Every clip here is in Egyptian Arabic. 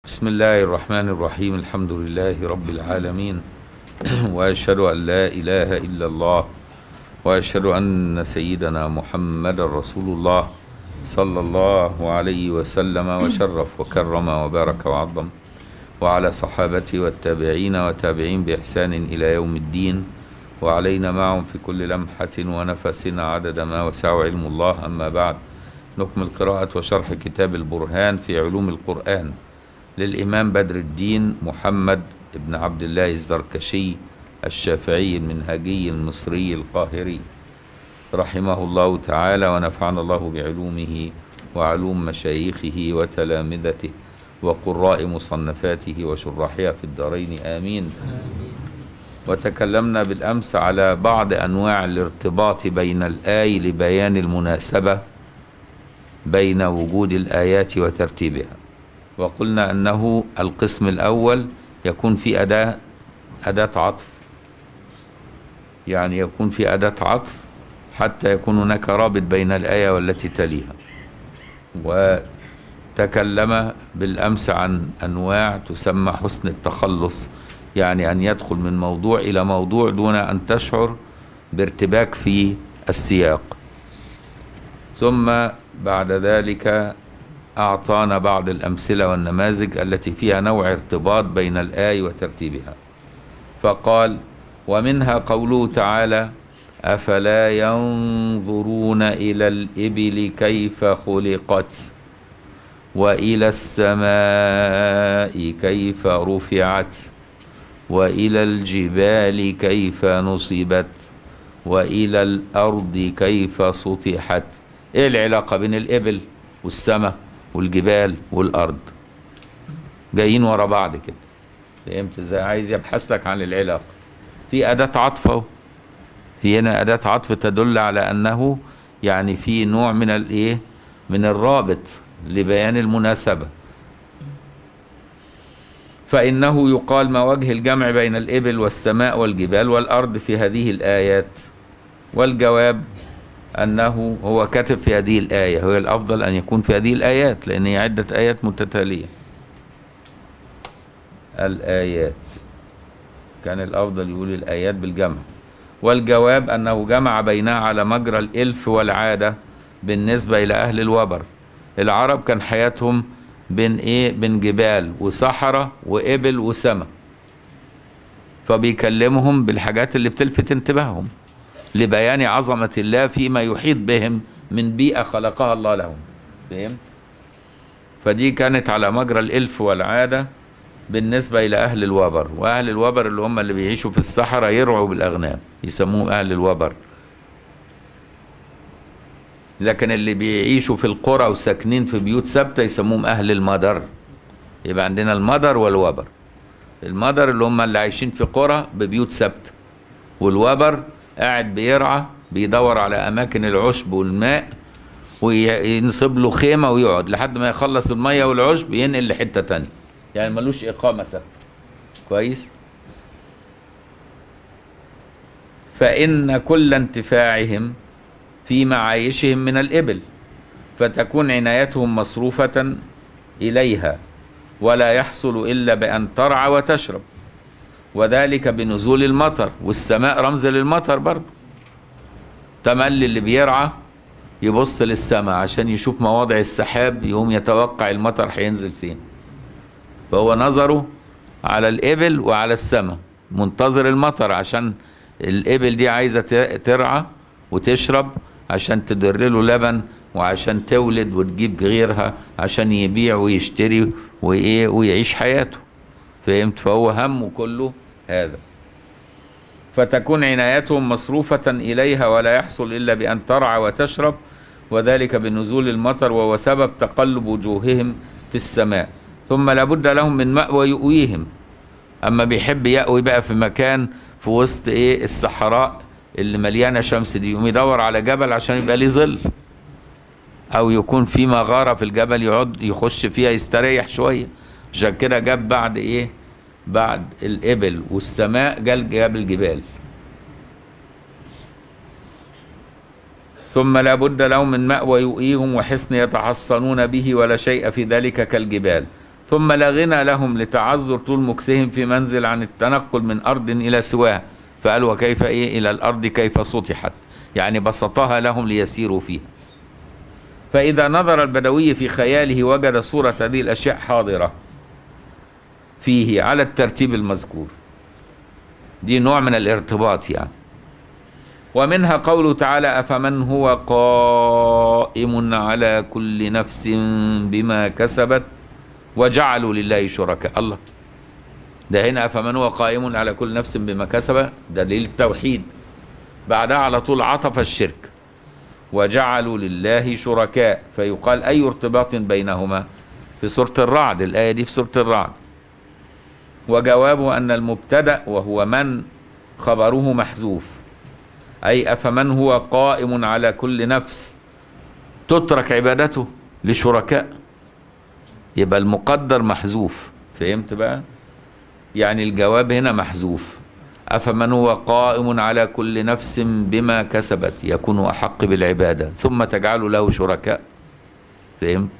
بسم الله الرحمن الرحيم الحمد لله رب العالمين واشهد ان لا اله الا الله واشهد ان سيدنا محمد رسول الله صلى الله عليه وسلم وشرف وكرم وبارك وعظم وعلى صحابته والتابعين وتابعين باحسان الى يوم الدين وعلينا معهم في كل لمحه ونفس عدد ما وسع علم الله اما بعد نكمل قراءه وشرح كتاب البرهان في علوم القران للإمام بدر الدين محمد بن عبد الله الزركشي الشافعي المنهجي المصري القاهري رحمه الله تعالى ونفعنا الله بعلومه وعلوم مشايخه وتلامذته وقراء مصنفاته وشراحها في الدارين آمين وتكلمنا بالأمس على بعض أنواع الارتباط بين الآي لبيان المناسبة بين وجود الآيات وترتيبها وقلنا أنه القسم الأول يكون في أداة أداة عطف يعني يكون في أداة عطف حتى يكون هناك رابط بين الآية والتي تليها وتكلم بالأمس عن أنواع تسمى حسن التخلص يعني أن يدخل من موضوع إلى موضوع دون أن تشعر بارتباك في السياق ثم بعد ذلك أعطانا بعض الأمثلة والنماذج التي فيها نوع ارتباط بين الآي وترتيبها فقال ومنها قوله تعالى أفلا ينظرون إلى الإبل كيف خلقت وإلى السماء كيف رفعت وإلى الجبال كيف نصبت وإلى الأرض كيف سطحت إيه العلاقة بين الإبل والسماء والجبال والارض جايين ورا بعض كده فهمت ازاي عايز يبحث لك عن العلاقه في اداه عطف اهو في هنا اداه عطف تدل على انه يعني في نوع من الايه من الرابط لبيان المناسبه فانه يقال ما وجه الجمع بين الابل والسماء والجبال والارض في هذه الايات والجواب أنه هو كاتب في هذه الآية هو الأفضل أن يكون في هذه الآيات لأن هي عدة آيات متتالية الآيات كان الأفضل يقول الآيات بالجمع والجواب أنه جمع بينها على مجرى الإلف والعادة بالنسبة إلى أهل الوبر العرب كان حياتهم بين إيه بين جبال وصحراء وإبل وسماء فبيكلمهم بالحاجات اللي بتلفت انتباههم لبيان عظمة الله فيما يحيط بهم من بيئة خلقها الله لهم فهم؟ فدي كانت على مجرى الإلف والعادة بالنسبة إلى أهل الوبر وأهل الوبر اللي هم اللي بيعيشوا في الصحراء يرعوا بالأغنام يسموهم أهل الوبر لكن اللي بيعيشوا في القرى وساكنين في بيوت ثابتة يسموهم أهل المدر يبقى عندنا المدر والوبر المدر اللي هم اللي عايشين في قرى ببيوت ثابتة والوبر قاعد بيرعى بيدور على اماكن العشب والماء وينصب له خيمه ويقعد لحد ما يخلص الميه والعشب ينقل لحته تانية يعني ملوش اقامه ثابته كويس فان كل انتفاعهم في معايشهم من الابل فتكون عنايتهم مصروفه اليها ولا يحصل الا بان ترعى وتشرب وذلك بنزول المطر والسماء رمز للمطر برضه تملي اللي بيرعى يبص للسماء عشان يشوف مواضع السحاب يقوم يتوقع المطر هينزل فين فهو نظره على الإبل وعلى السماء منتظر المطر عشان الإبل دي عايزة ترعى وتشرب عشان تدر له لبن وعشان تولد وتجيب غيرها عشان يبيع ويشتري وإيه ويعيش حياته فهمت فهو همه كله هذا فتكون عنايتهم مصروفة إليها ولا يحصل إلا بأن ترعى وتشرب وذلك بنزول المطر وهو سبب تقلب وجوههم في السماء ثم لابد لهم من مأوى يؤويهم أما بيحب يأوي بقى في مكان في وسط إيه الصحراء اللي مليانة شمس دي يقوم يدور على جبل عشان يبقى ليه ظل أو يكون في مغارة في الجبل يقعد يخش فيها يستريح شوية عشان كده جاب بعد ايه بعد الابل والسماء جال جاب الجبال ثم لا بد لهم من مأوى يؤيهم وحصن يتحصنون به ولا شيء في ذلك كالجبال ثم لا غنى لهم لتعذر طول مكثهم في منزل عن التنقل من أرض إلى سواها فقال وكيف إيه إلى الأرض كيف سطحت يعني بسطها لهم ليسيروا فيها فإذا نظر البدوي في خياله وجد صورة هذه الأشياء حاضرة فيه على الترتيب المذكور دي نوع من الارتباط يعني ومنها قوله تعالى أفمن هو قائم على كل نفس بما كسبت وجعلوا لله شركاء الله ده هنا أفمن هو قائم على كل نفس بما كسب دليل التوحيد بعدها على طول عطف الشرك وجعلوا لله شركاء فيقال أي ارتباط بينهما في سورة الرعد الآية دي في سورة الرعد وجوابه أن المبتدأ وهو من خبره محذوف أي أفمن هو قائم على كل نفس تترك عبادته لشركاء يبقى المقدر محذوف فهمت بقى يعني الجواب هنا محذوف أفمن هو قائم على كل نفس بما كسبت يكون أحق بالعبادة ثم تجعل له شركاء فهمت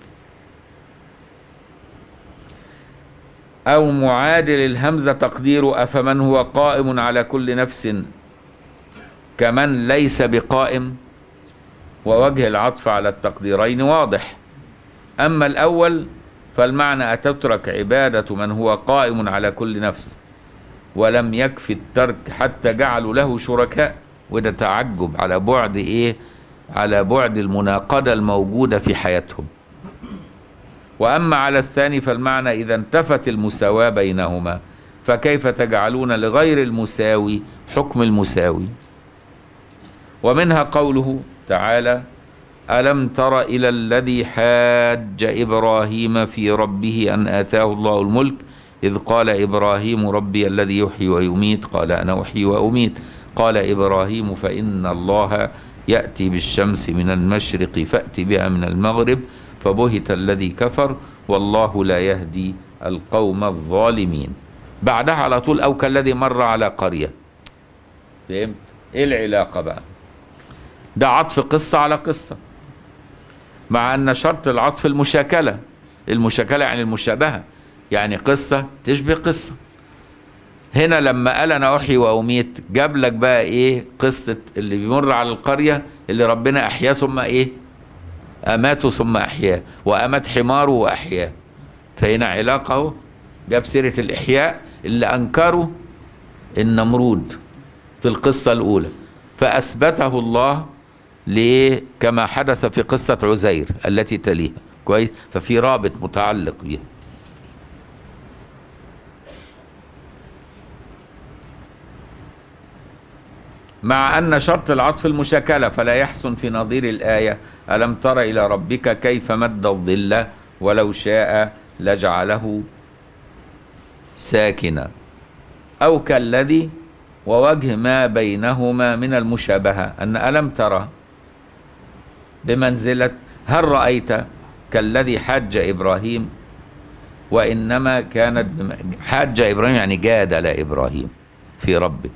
أو معادل الهمزة تقدير أفمن هو قائم على كل نفس كمن ليس بقائم ووجه العطف على التقديرين واضح أما الأول فالمعنى أتترك عبادة من هو قائم على كل نفس ولم يكفي الترك حتى جعلوا له شركاء وده تعجب على بعد إيه على بعد المناقضة الموجودة في حياتهم وأما على الثاني فالمعنى إذا انتفت المساواة بينهما فكيف تجعلون لغير المساوي حكم المساوي ومنها قوله تعالى ألم تر إلى الذي حاج إبراهيم في ربه أن آتاه الله الملك إذ قال إبراهيم ربي الذي يحيي ويميت قال أنا أحيي وأميت قال إبراهيم فإن الله يأتي بالشمس من المشرق فأت بها من المغرب فبهت الذي كفر والله لا يهدي القوم الظالمين بعدها على طول أو كالذي مر على قرية فهمت إيه العلاقة بقى ده عطف قصة على قصة مع أن شرط العطف المشاكلة المشاكلة يعني المشابهة يعني قصة تشبه قصة هنا لما قال أنا أحيي وأميت جاب لك بقى إيه قصة اللي بيمر على القرية اللي ربنا أحياه ثم إيه أماته ثم أحياه وأمات حماره وأحياه فهنا علاقة أهو جاب سيرة الإحياء اللي أنكره النمرود في القصة الأولى فأثبته الله ليه كما حدث في قصة عزير التي تليها كويس ففي رابط متعلق بها مع أن شرط العطف المشاكلة فلا يحسن في نظير الآية ألم تر إلى ربك كيف مد الظل ولو شاء لجعله ساكنا أو كالذي ووجه ما بينهما من المشابهة أن ألم ترى بمنزلة هل رأيت كالذي حج إبراهيم وإنما كانت بم... حج إبراهيم يعني جادل إبراهيم في ربه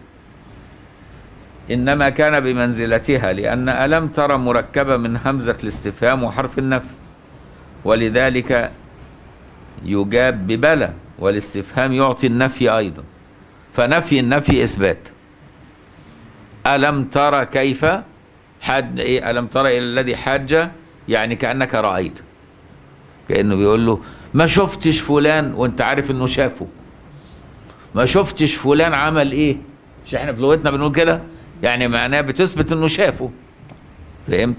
إنما كان بمنزلتها لأن ألم ترى مركبة من همزة الاستفهام وحرف النفي ولذلك يجاب ببلى والاستفهام يعطي النفي أيضا فنفي النفي إثبات ألم ترى كيف حج إيه ألم ترى إلى الذي حج يعني كأنك رأيت كأنه بيقول له ما شفتش فلان وانت عارف انه شافه ما شفتش فلان عمل ايه مش احنا في لغتنا بنقول كده يعني معناه بتثبت انه شافه فهمت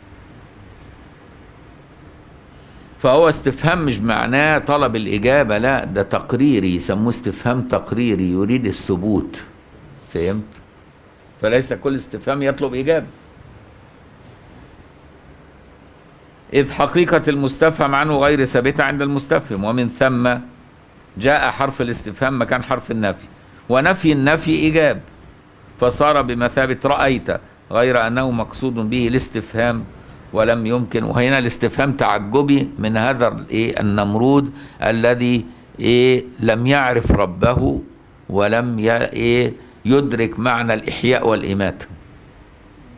فهو استفهام مش معناه طلب الإجابة لا ده تقريري يسموه استفهام تقريري يريد الثبوت فهمت فليس كل استفهام يطلب إجابة إذ حقيقة المستفهم عنه غير ثابتة عند المستفهم ومن ثم جاء حرف الاستفهام مكان حرف النفي ونفي النفي إجاب فصار بمثابة رأيت غير أنه مقصود به الاستفهام ولم يمكن وهنا الاستفهام تعجبي من هذا الايه النمرود الذي ايه لم يعرف ربه ولم ايه يدرك معنى الاحياء والاماته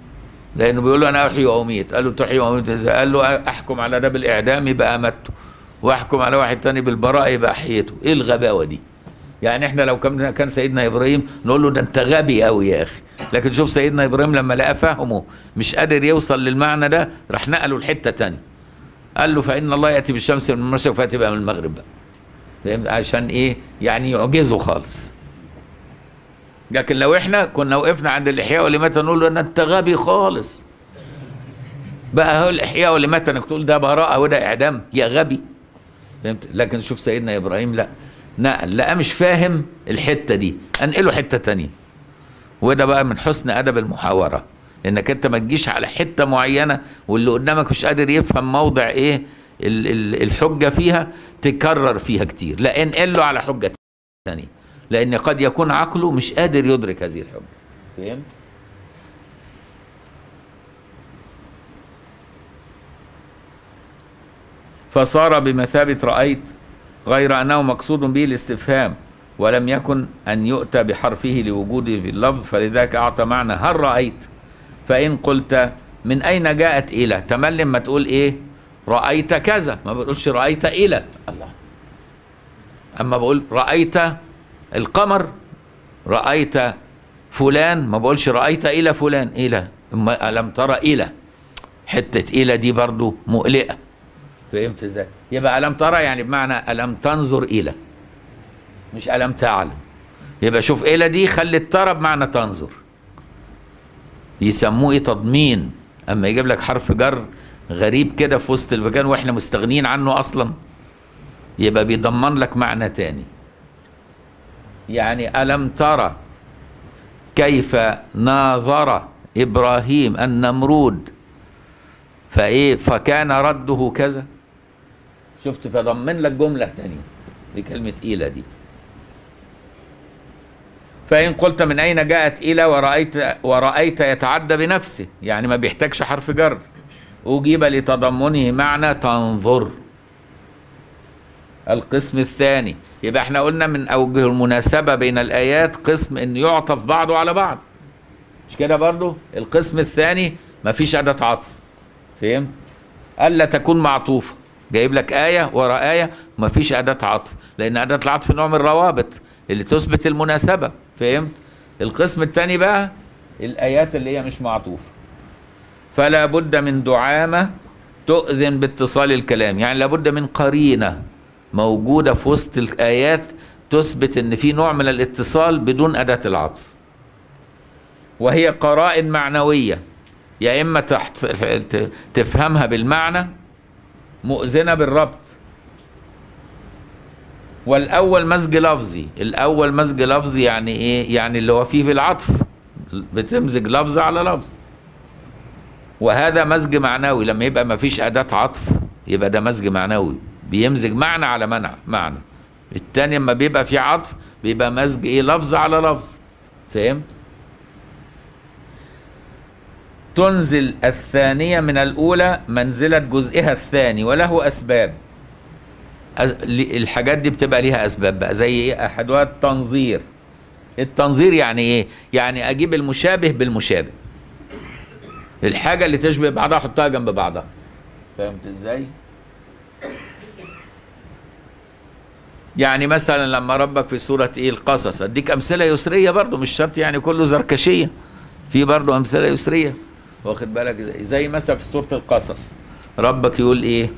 لانه بيقول له انا احيي واميت قال له تحيي واميت قال له احكم على ده بالاعدام يبقى امته واحكم على واحد تاني بالبراءة يبقى احيته ايه الغباوة دي يعني احنا لو كان كان سيدنا ابراهيم نقول له ده انت غبي قوي يا اخي لكن شوف سيدنا ابراهيم لما لقى فهمه مش قادر يوصل للمعنى ده راح نقله لحته تانية قال له فان الله ياتي بالشمس من المشرق فاتي بقى من المغرب بقى فهمت عشان ايه يعني يعجزه خالص لكن لو احنا كنا وقفنا عند الاحياء والاماته نقول له ان انت غبي خالص بقى هو الاحياء والاماته انك تقول ده براءه وده اعدام يا غبي فهمت لكن شوف سيدنا ابراهيم لا نقل لا مش فاهم الحته دي انقله حته تانية وده بقى من حسن ادب المحاوره انك انت ما تجيش على حته معينه واللي قدامك مش قادر يفهم موضع ايه ال- ال- الحجه فيها تكرر فيها كتير لا انقل له على حجه تانية لان قد يكون عقله مش قادر يدرك هذه الحجه فهمت فصار بمثابة رأيت غير أنه مقصود به الاستفهام ولم يكن أن يؤتى بحرفه لوجوده في اللفظ فلذلك أعطى معنى هل رأيت فإن قلت من أين جاءت إلى تملم ما تقول إيه رأيت كذا ما بقولش رأيت إلى الله أما بقول رأيت القمر رأيت فلان ما بقولش رأيت إلى فلان إلى أما ألم ترى إلى حتة إلى دي برضو مقلقة فهمت ازاي يبقى ألم ترى يعني بمعنى ألم تنظر إلى مش ألم تعلم يبقى شوف إلى دي خلت ترى بمعنى تنظر يسموه ايه تضمين اما يجيب لك حرف جر غريب كده في وسط المكان واحنا مستغنيين عنه اصلا يبقى بيضمن لك معنى تاني يعني ألم ترى كيف ناظر إبراهيم النمرود فإيه فكان رده كذا شفت فضمن لك جملة تانية بكلمة إلى دي فإن قلت من أين جاءت إلى ورأيت ورأيت يتعدى بنفسه يعني ما بيحتاجش حرف جر أجيب لتضمنه معنى تنظر القسم الثاني يبقى احنا قلنا من أوجه المناسبة بين الآيات قسم إن يعطف بعضه على بعض مش كده برضو القسم الثاني مفيش أداة عطف فهمت ألا تكون معطوفة جايب لك آية ورا آية مفيش أداة عطف لأن أداة العطف نوع من الروابط اللي تثبت المناسبة فهمت القسم الثاني بقى الآيات اللي هي مش معطوفة فلا بد من دعامة تؤذن باتصال الكلام يعني لابد من قرينة موجودة في وسط الآيات تثبت ان في نوع من الاتصال بدون أداة العطف وهي قرائن معنوية يا إما تحت تفهمها بالمعنى مؤذنة بالربط والأول مزج لفظي الأول مزج لفظي يعني إيه يعني اللي هو فيه في العطف بتمزج لفظ على لفظ وهذا مزج معنوي لما يبقى ما فيش أداة عطف يبقى ده مزج معنوي بيمزج معنى على منع معنى التاني لما بيبقى في عطف بيبقى مزج ايه لفظ على لفظ فهمت تنزل الثانية من الأولى منزلة جزئها الثاني وله أسباب الحاجات دي بتبقى ليها أسباب بقى زي إيه أحدها التنظير التنظير يعني إيه؟ يعني أجيب المشابه بالمشابه الحاجة اللي تشبه بعضها أحطها جنب بعضها فهمت إزاي؟ يعني مثلا لما ربك في سورة ايه القصص اديك امثلة يسرية برضو مش شرط يعني كله زركشية في برضو امثلة يسرية واخد بالك زي مثلا في سورة القصص ربك يقول ايه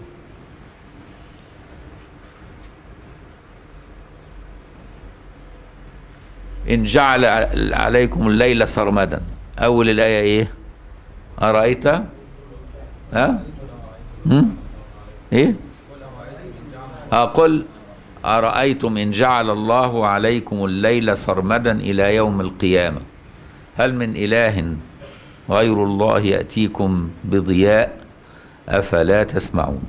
إن جعل عليكم الليل سرمدا أول الآية إيه؟ أرأيت؟ ها؟ هم؟ إيه؟ أقول أرأيتم إن جعل الله عليكم الليل سرمدا إلى يوم القيامة هل من إله غير الله يأتيكم بضياء أفلا تسمعون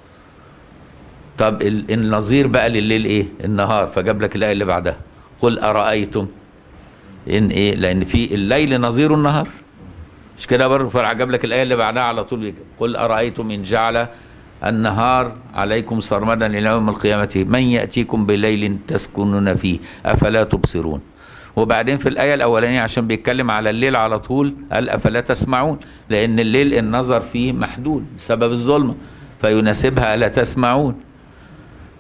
طب النظير بقى لليل إيه النهار فجاب لك الآية اللي بعدها قل أرأيتم إن إيه لأن في الليل نظير النهار مش كده برضه فجاب لك الآية اللي بعدها على طول قل أرأيتم إن جعل النهار عليكم سرمدا إلى يوم القيامة من يأتيكم بليل تسكنون فيه أفلا تبصرون وبعدين في الآية الأولانية عشان بيتكلم على الليل على طول قال أفلا تسمعون لأن الليل النظر فيه محدود بسبب الظلمة فيناسبها ألا تسمعون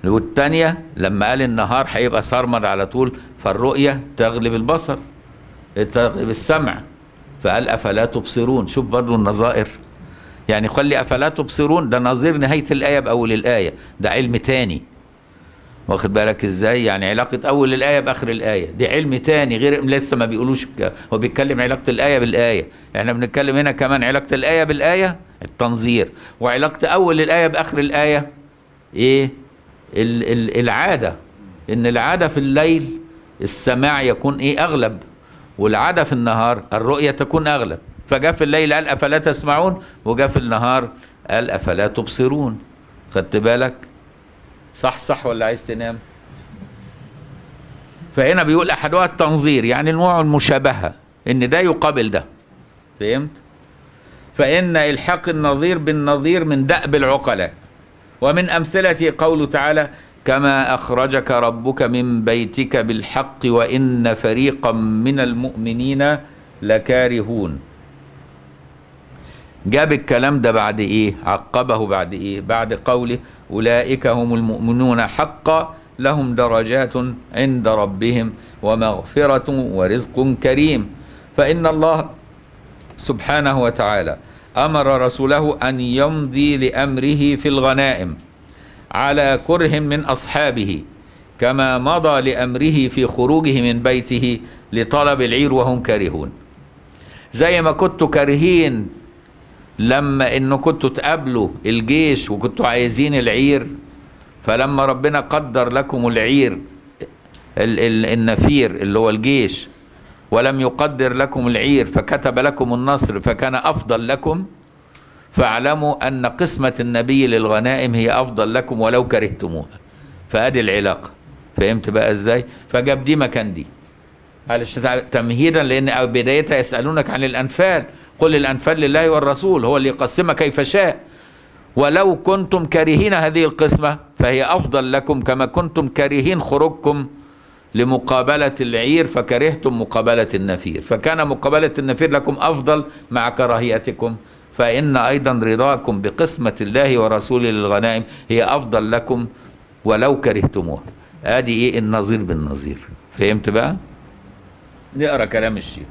والتانية لما قال النهار هيبقى سرمد على طول فالرؤية تغلب البصر تغلب السمع فقال أفلا تبصرون شوف برضو النظائر يعني خلي أفلا تبصرون ده نظير نهاية الآية بأول الآية ده علم تاني واخد بالك ازاي يعني علاقة أول الآية بآخر الآية دي علم تاني غير لسه ما بيقولوش ك- هو بيتكلم علاقة الآية بالآية احنا بنتكلم هنا كمان علاقة الآية بالآية التنظير وعلاقة أول الآية بآخر الآية ايه ال ال العادة ان العادة في الليل السماع يكون ايه اغلب والعادة في النهار الرؤية تكون اغلب فجاء في الليل قال افلا تسمعون وجاء في النهار قال افلا تبصرون خدت بالك صح صح ولا عايز تنام فهنا بيقول احدها التنظير يعني نوع المشابهة ان ده يقابل ده فهمت فإن إلحاق النظير بالنظير من دأب العقلاء ومن أمثلته قوله تعالى كما أخرجك ربك من بيتك بالحق وإن فريقا من المؤمنين لكارهون جاب الكلام ده بعد إيه عقبه بعد إيه بعد قوله أولئك هم المؤمنون حقا لهم درجات عند ربهم ومغفرة ورزق كريم فإن الله سبحانه وتعالى امر رسوله ان يمضي لامره في الغنائم على كره من اصحابه كما مضى لامره في خروجه من بيته لطلب العير وهم كارهون زي ما كنتوا كارهين لما انه كنتوا تقابلوا الجيش وكنتوا عايزين العير فلما ربنا قدر لكم العير ال- ال- النفير اللي هو الجيش ولم يقدر لكم العير فكتب لكم النصر فكان افضل لكم فاعلموا ان قسمه النبي للغنائم هي افضل لكم ولو كرهتموها فادي العلاقه فهمت بقى ازاي فجاب دي مكان دي علشان تمهيدا لان بدايتها يسالونك عن الانفال قل الانفال لله والرسول هو اللي يقسمها كيف شاء ولو كنتم كارهين هذه القسمه فهي افضل لكم كما كنتم كارهين خروجكم لمقابلة العير فكرهتم مقابلة النفير فكان مقابلة النفير لكم أفضل مع كراهيتكم فإن أيضا رضاكم بقسمة الله ورسوله للغنائم هي أفضل لكم ولو كرهتموها آدي إيه النظير بالنظير فهمت بقى نقرأ كلام الشيخ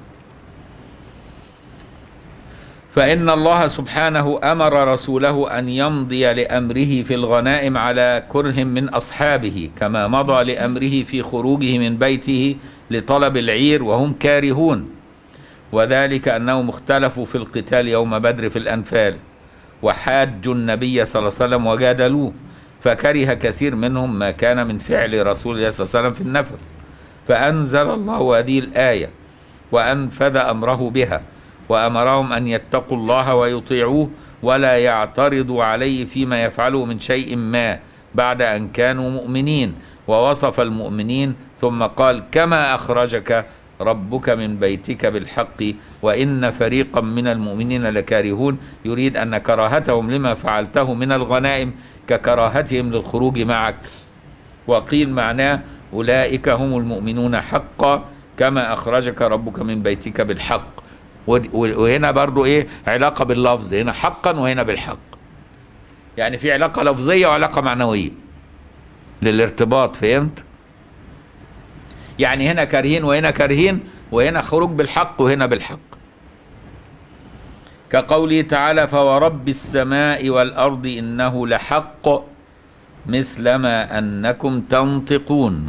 فإن الله سبحانه أمر رسوله أن يمضي لأمره في الغنائم على كره من أصحابه كما مضى لأمره في خروجه من بيته لطلب العير وهم كارهون وذلك أنهم اختلفوا في القتال يوم بدر في الأنفال وحاجوا النبي صلى الله عليه وسلم وجادلوه فكره كثير منهم ما كان من فعل رسول الله صلى الله عليه وسلم في النفل فأنزل الله هذه الآية وأنفذ أمره بها وأمرهم أن يتقوا الله ويطيعوه ولا يعترضوا عليه فيما يفعله من شيء ما بعد أن كانوا مؤمنين ووصف المؤمنين ثم قال كما أخرجك ربك من بيتك بالحق وإن فريقا من المؤمنين لكارهون يريد أن كراهتهم لما فعلته من الغنائم ككراهتهم للخروج معك وقيل معناه أولئك هم المؤمنون حقا كما أخرجك ربك من بيتك بالحق ود- وهنا برضو إيه علاقة باللفظ هنا حقا وهنا بالحق يعني في علاقة لفظية وعلاقة معنوية للارتباط فهمت يعني هنا كارهين وهنا كارهين وهنا خروج بالحق وهنا بالحق كقوله تعالى فورب السماء والأرض إنه لحق مثل ما أنكم تنطقون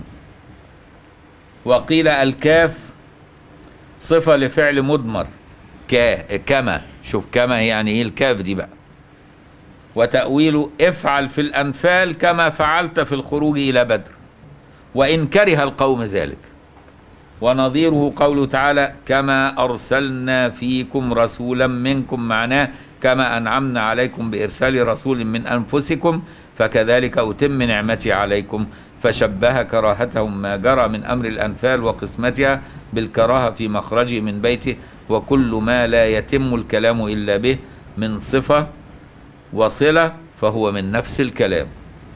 وقيل الكاف صفة لفعل مضمر كا كما شوف كما يعني ايه الكاف دي بقى وتأويله افعل في الأنفال كما فعلت في الخروج إلى بدر وإن كره القوم ذلك ونظيره قوله تعالى كما أرسلنا فيكم رسولا منكم معناه كما أنعمنا عليكم بإرسال رسول من أنفسكم فكذلك أتم نعمتي عليكم فشبه كراهتهم ما جرى من أمر الأنفال وقسمتها بالكراهة في مخرجه من بيته وكل ما لا يتم الكلام إلا به من صفة وصلة فهو من نفس الكلام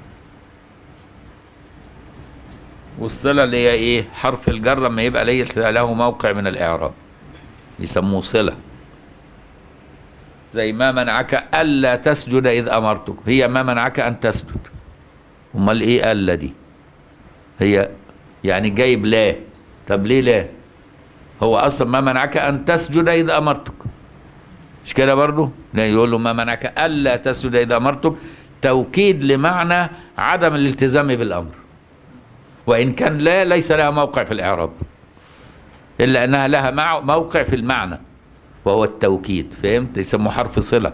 والصلة اللي هي ايه حرف الجر لما يبقى ليس له موقع من الإعراب يسموه صلة زي ما منعك ألا تسجد إذ أمرتك هي ما منعك أن تسجد امال ايه الا دي هي يعني جايب لا طب ليه لا هو اصلا ما منعك ان تسجد اذا امرتك مش كده برضه لا يقول له ما منعك الا تسجد اذا امرتك توكيد لمعنى عدم الالتزام بالامر وان كان لا ليس لها موقع في الاعراب الا انها لها مع موقع في المعنى وهو التوكيد فهمت يسموه حرف صله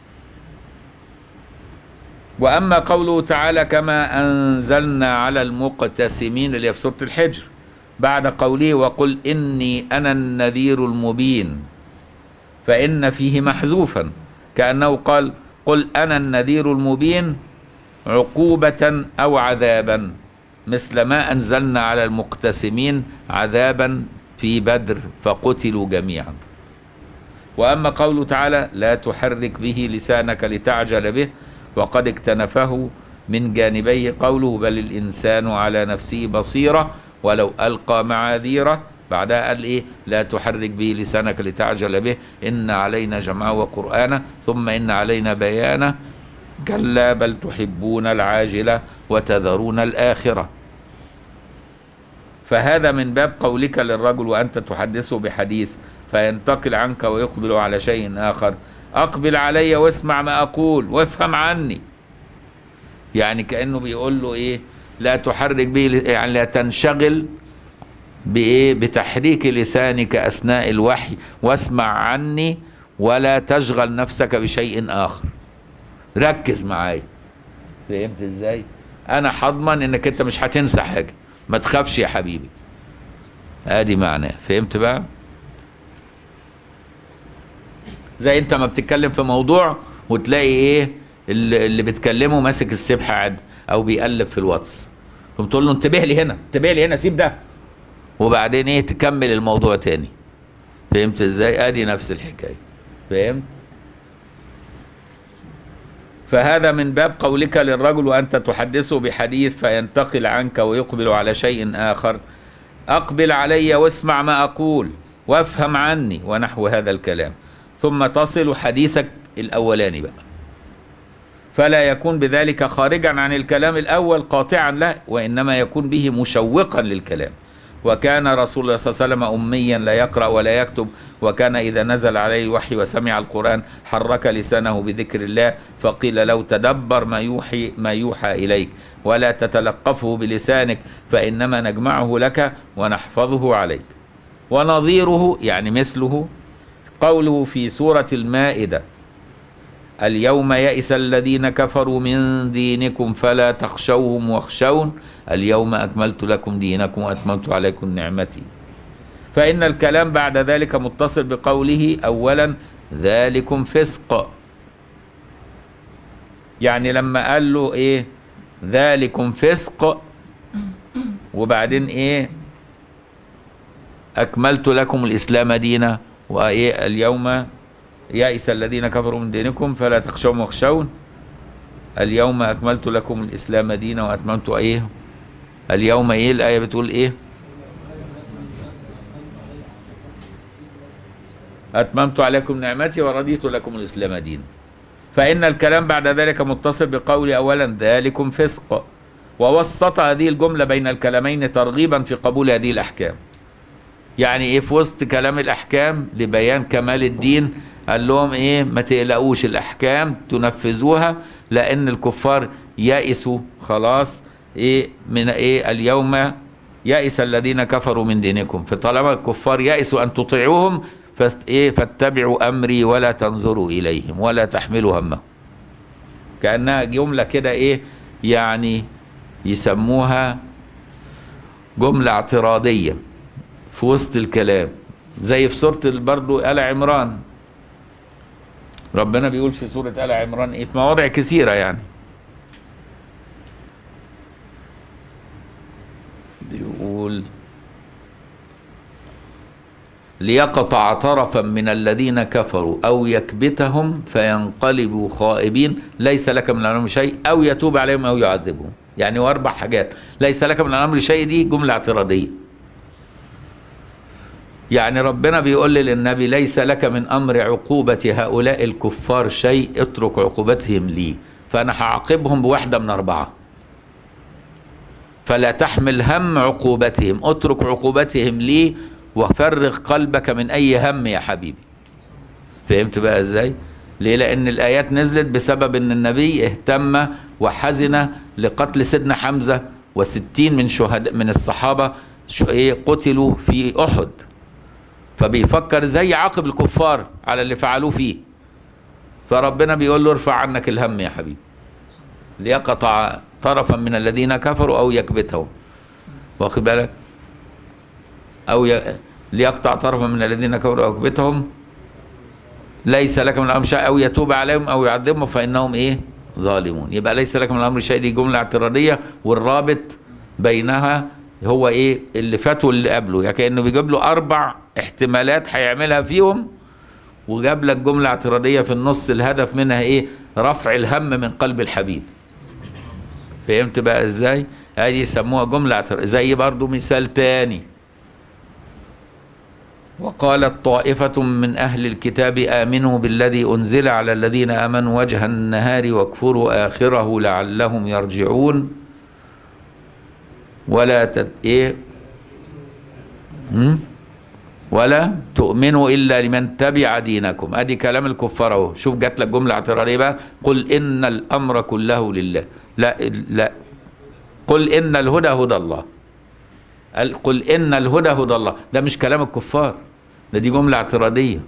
واما قوله تعالى كما انزلنا على المقتسمين اللي في سوره الحجر بعد قوله وقل اني انا النذير المبين فان فيه محذوفا كانه قال قل انا النذير المبين عقوبه او عذابا مثل ما انزلنا على المقتسمين عذابا في بدر فقتلوا جميعا واما قوله تعالى لا تحرك به لسانك لتعجل به وقد اكتنفه من جانبيه قوله بل الانسان على نفسه بصيره ولو القى معاذيره بعدها قال ايه لا تحرك به لسانك لتعجل به ان علينا جمعه وقرانه ثم ان علينا بيانه كلا بل تحبون العاجله وتذرون الاخره فهذا من باب قولك للرجل وانت تحدثه بحديث فينتقل عنك ويقبل على شيء اخر اقبل علي واسمع ما اقول وافهم عني يعني كانه بيقول له ايه لا تحرك به يعني لا تنشغل بايه بتحريك لسانك اثناء الوحي واسمع عني ولا تشغل نفسك بشيء اخر ركز معايا فهمت ازاي انا هضمن انك انت مش هتنسى حاجه ما تخافش يا حبيبي ادي معناه فهمت بقى زي انت ما بتتكلم في موضوع وتلاقي ايه اللي, اللي بتكلمه ماسك السبحه عاد او بيقلب في الواتس تقوم تقول له انتبه لي هنا انتبه لي هنا سيب ده وبعدين ايه تكمل الموضوع تاني فهمت ازاي ادي نفس الحكايه فهمت فهذا من باب قولك للرجل وانت تحدثه بحديث فينتقل عنك ويقبل على شيء اخر اقبل علي واسمع ما اقول وافهم عني ونحو هذا الكلام ثم تصل حديثك الاولاني بقى فلا يكون بذلك خارجا عن الكلام الاول قاطعا له وانما يكون به مشوقا للكلام وكان رسول الله صلى الله عليه وسلم اميا لا يقرا ولا يكتب وكان اذا نزل عليه الوحي وسمع القران حرك لسانه بذكر الله فقيل له تدبر ما يوحي ما يوحى اليك ولا تتلقفه بلسانك فانما نجمعه لك ونحفظه عليك ونظيره يعني مثله قوله في سوره المائده اليوم يئس الذين كفروا من دينكم فلا تخشوهم واخشون اليوم أكملت لكم دينكم وأتممت عليكم نعمتي فإن الكلام بعد ذلك متصل بقوله أولا ذلكم فسق يعني لما قال له إيه ذلكم فسق وبعدين إيه أكملت لكم الإسلام دينا وإيه اليوم يئس الذين كفروا من دينكم فلا تخشوهم واخشون اليوم أكملت لكم الإسلام دينا وأتممت إيه اليوم إيه الآية بتقول إيه أتممت عليكم نعمتي ورضيت لكم الإسلام دينا فإن الكلام بعد ذلك متصل بقول أولا ذلكم فسق ووسط هذه الجملة بين الكلامين ترغيبا في قبول هذه الأحكام يعني إيه في وسط كلام الأحكام لبيان كمال الدين قال لهم ايه ما تقلقوش الاحكام تنفذوها لان الكفار يئسوا خلاص ايه من ايه اليوم يئس الذين كفروا من دينكم فطالما الكفار يئسوا ان تطيعوهم فايه إيه فاتبعوا امري ولا تنظروا اليهم ولا تحملوا همهم كانها جمله كده ايه يعني يسموها جمله اعتراضيه في وسط الكلام زي في سوره برضو ال عمران ربنا بيقول في سورة آل عمران إيه في مواضع كثيرة يعني بيقول ليقطع طرفا من الذين كفروا أو يكبتهم فينقلبوا خائبين ليس لك من الأمر شيء أو يتوب عليهم أو يعذبهم يعني وأربع حاجات ليس لك من الأمر شيء دي جملة اعتراضية يعني ربنا بيقول للنبي ليس لك من امر عقوبه هؤلاء الكفار شيء اترك عقوبتهم لي فانا هعاقبهم بواحده من اربعه فلا تحمل هم عقوبتهم اترك عقوبتهم لي وفرغ قلبك من اي هم يا حبيبي فهمت بقى ازاي ليه لان الايات نزلت بسبب ان النبي اهتم وحزن لقتل سيدنا حمزه وستين من شهداء من الصحابه شو ايه قتلوا في احد فبيفكر زي عاقب الكفار على اللي فعلوه فيه فربنا بيقول له ارفع عنك الهم يا حبيبي ليقطع طرفا من الذين كفروا او يكبتهم واخد بالك او ي... ليقطع طرفا من الذين كفروا او يكبتهم ليس لك من الامر شيء او يتوب عليهم او يعذبهم فانهم ايه ظالمون يبقى ليس لك من الامر شيء دي جمله اعتراضيه والرابط بينها هو ايه اللي فات واللي قبله يعني كانه بيجيب له اربع احتمالات هيعملها فيهم وجاب لك جمله اعتراضيه في النص الهدف منها ايه رفع الهم من قلب الحبيب فهمت بقى ازاي ادي يسموها جمله اعتراضيه زي برضو مثال تاني وقالت طائفة من أهل الكتاب آمنوا بالذي أنزل على الذين آمنوا وجه النهار واكفروا آخره لعلهم يرجعون ولا تت... إيه م? ولا تؤمنوا إلا لمن تبع دينكم أدي كلام الكفار أهو شوف جات لك جملة اعتراضية بقى قل إن الأمر كله لله لا لا قل إن الهدى هدى الله قل إن الهدى هدى الله ده مش كلام الكفار ده دي جملة اعتراضية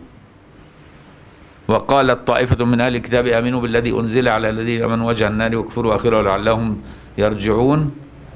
وقالت طائفة من أهل الكتاب آمنوا بالذي أنزل على الذين آمنوا وجه النار واكفروا آخره لعلهم يرجعون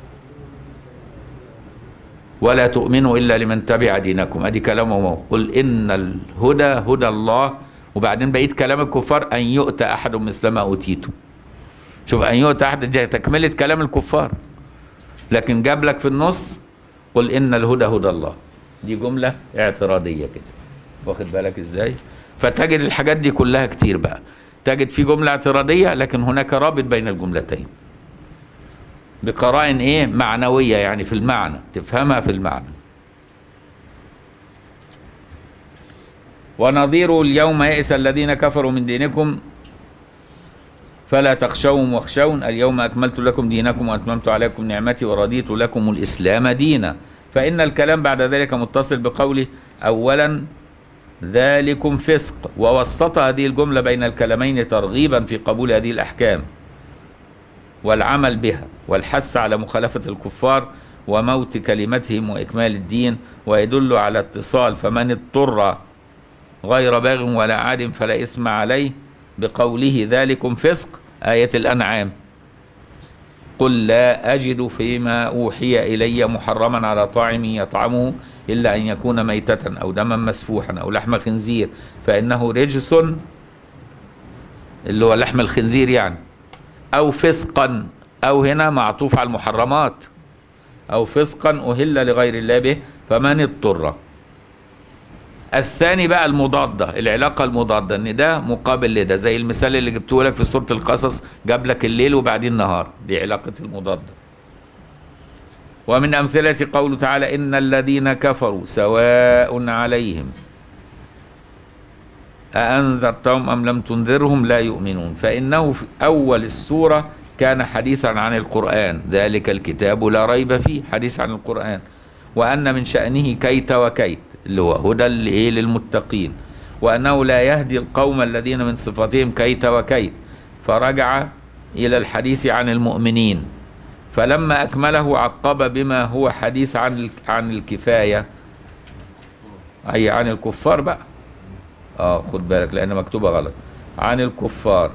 ولا تؤمنوا إلا لمن تبع دينكم أدي كلامه قل إن الهدى هدى الله وبعدين بقيت كلام الكفار أن يؤتى أحد مثل ما أوتيتم شوف أن يؤتى أحد دي تكملة كلام الكفار لكن جاب لك في النص قل إن الهدى هدى الله دي جملة اعتراضية كده واخد بالك ازاي فتجد الحاجات دي كلها كتير بقى تجد في جملة اعتراضية لكن هناك رابط بين الجملتين بقرائن ايه معنوية يعني في المعنى تفهمها في المعنى ونظير اليوم يئس الذين كفروا من دينكم فلا تخشوهم واخشون اليوم أكملت لكم دينكم وأتممت عليكم نعمتي ورضيت لكم الإسلام دينا فإن الكلام بعد ذلك متصل بقوله أولا ذلكم فسق ووسط هذه الجملة بين الكلامين ترغيبا في قبول هذه الأحكام والعمل بها والحث على مخالفة الكفار وموت كلمتهم وإكمال الدين ويدل على اتصال فمن اضطر غير باغ ولا عاد فلا إثم عليه بقوله ذلكم فسق آية الأنعام قل لا أجد فيما أوحي إلي محرما على طاعم يطعمه إلا أن يكون ميتة أو دما مسفوحا أو لحم خنزير فإنه رجس اللي هو لحم الخنزير يعني أو فسقا أو هنا معطوف على المحرمات أو فسقا أهل لغير الله به فمن اضطر الثاني بقى المضادة العلاقة المضادة ان ده مقابل لده زي المثال اللي جبته لك في سورة القصص جاب لك الليل وبعدين النهار دي علاقة المضادة ومن أمثلة قوله تعالى إن الذين كفروا سواء عليهم أأنذرتهم أم لم تنذرهم لا يؤمنون فإنه في أول السورة كان حديثا عن القرآن ذلك الكتاب لا ريب فيه حديث عن القرآن وأن من شأنه كيت وكيت اللي هو هدى لإيه للمتقين وأنه لا يهدي القوم الذين من صفاتهم كيت وكيت فرجع إلى الحديث عن المؤمنين فلما أكمله عقب بما هو حديث عن عن الكفاية أي عن الكفار بقى اه خد بالك لأن مكتوبة غلط عن الكفار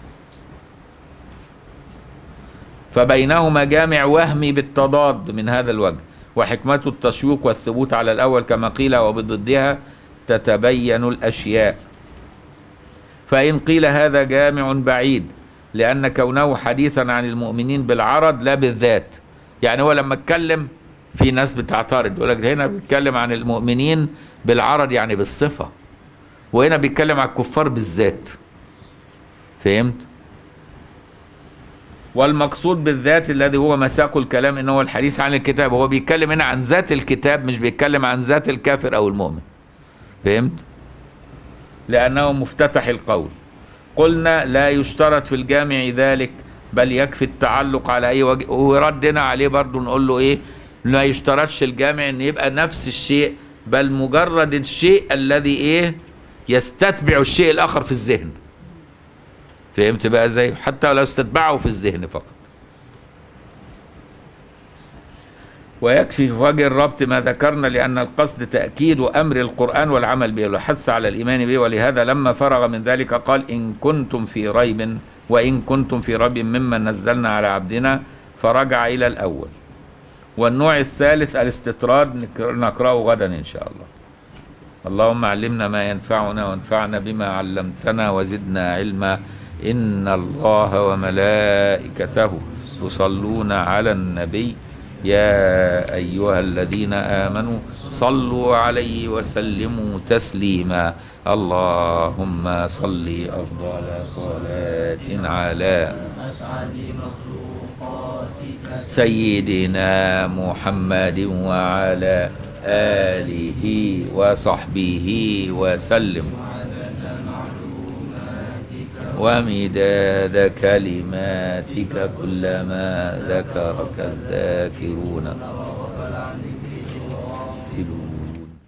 فبينهما جامع وهمي بالتضاد من هذا الوجه وحكمة التشويق والثبوت على الأول كما قيل وبضدها تتبين الأشياء فإن قيل هذا جامع بعيد لأن كونه حديثا عن المؤمنين بالعرض لا بالذات يعني هو لما اتكلم في ناس بتعترض يقول لك هنا بيتكلم عن المؤمنين بالعرض يعني بالصفة وهنا بيتكلم عن الكفار بالذات فهمت؟ والمقصود بالذات الذي هو مساق الكلام ان هو الحديث عن الكتاب هو بيتكلم هنا عن ذات الكتاب مش بيتكلم عن ذات الكافر او المؤمن فهمت لانه مفتتح القول قلنا لا يشترط في الجامع ذلك بل يكفي التعلق على اي وجه وردنا عليه برضو نقول له ايه لا يشترطش الجامع ان يبقى نفس الشيء بل مجرد الشيء الذي ايه يستتبع الشيء الاخر في الذهن فهمت بقى ازاي حتى لو استتبعه في الذهن فقط ويكفي في وجه الربط ما ذكرنا لأن القصد تأكيد أمر القرآن والعمل به والحث على الإيمان به ولهذا لما فرغ من ذلك قال إن كنتم في ريب وإن كنتم في ريب مما نزلنا على عبدنا فرجع إلى الأول والنوع الثالث الاستطراد نك- نقرأه غدا إن شاء الله اللهم علمنا ما ينفعنا وانفعنا بما علمتنا وزدنا علما إن الله وملائكته يصلون على النبي يا أيها الذين آمنوا صلوا عليه وسلموا تسليما اللهم صل أفضل صلاة على سيدنا محمد وعلى آله وصحبه وسلم ومداد كلماتك كلما ذكرك الذاكرون